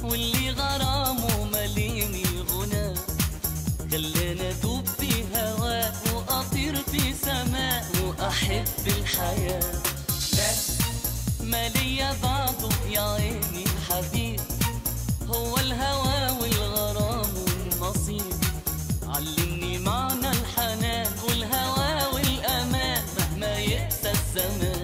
واللي غرامه مليني غنى خلاني ادوب في هواء واطير في سماء واحب الحياه ما ليا بعده يا عيني حبيب هو الهوى والغرام والنصيب علمني معنى الحنان والهوى والامان مهما يقسى الزمان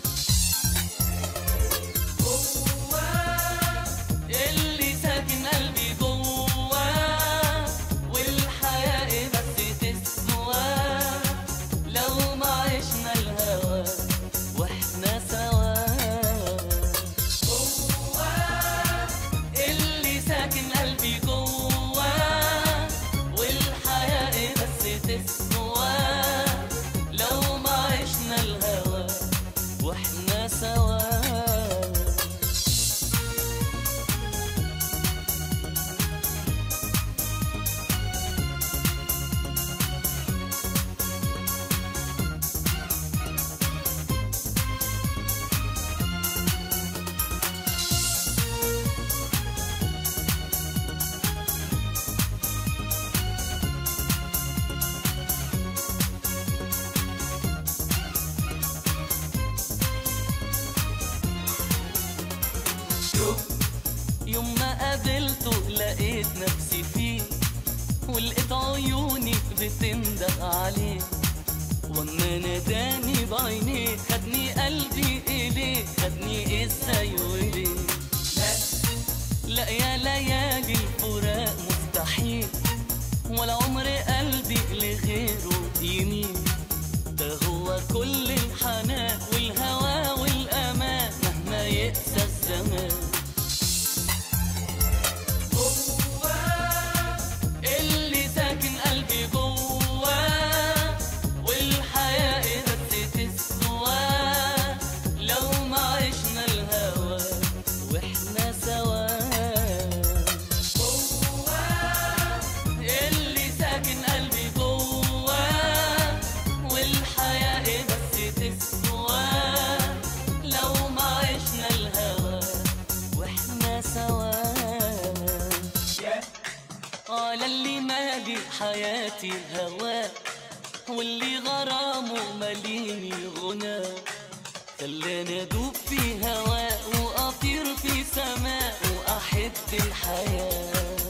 اللي ساكن قلبي جواه والحياة بس تسوى لو ما عشنا الهوى واحنا سوا اللي ساكن قلبي جواه والحياة بس تسوى لو ما عشنا الهوى واحنا سوا يوم ما قابلته لقيت نفسي فيه ولقيت عيوني بتنده عليه وما ناداني بعينيه خدني قلبي اليه خدني ازاي وليه لا يا ليالي الفراق مستحيل ولا عمر قلبي لغيره يميل ده هو كل الحنان والهوى والامان مهما يقسى الزمان اللي ساكن قلبي جواه والحياة بس تسوى لو ما عشنا الهوى واحنا سوا اللي ساكن قلبي جواه والحياة بس تسوى لو ما عشنا الهوى واحنا سوا قال اللي مالي حياتي هواه واللي غرامه مليني غنى خلاني ادوب في هواء واطير في سماء واحب الحياه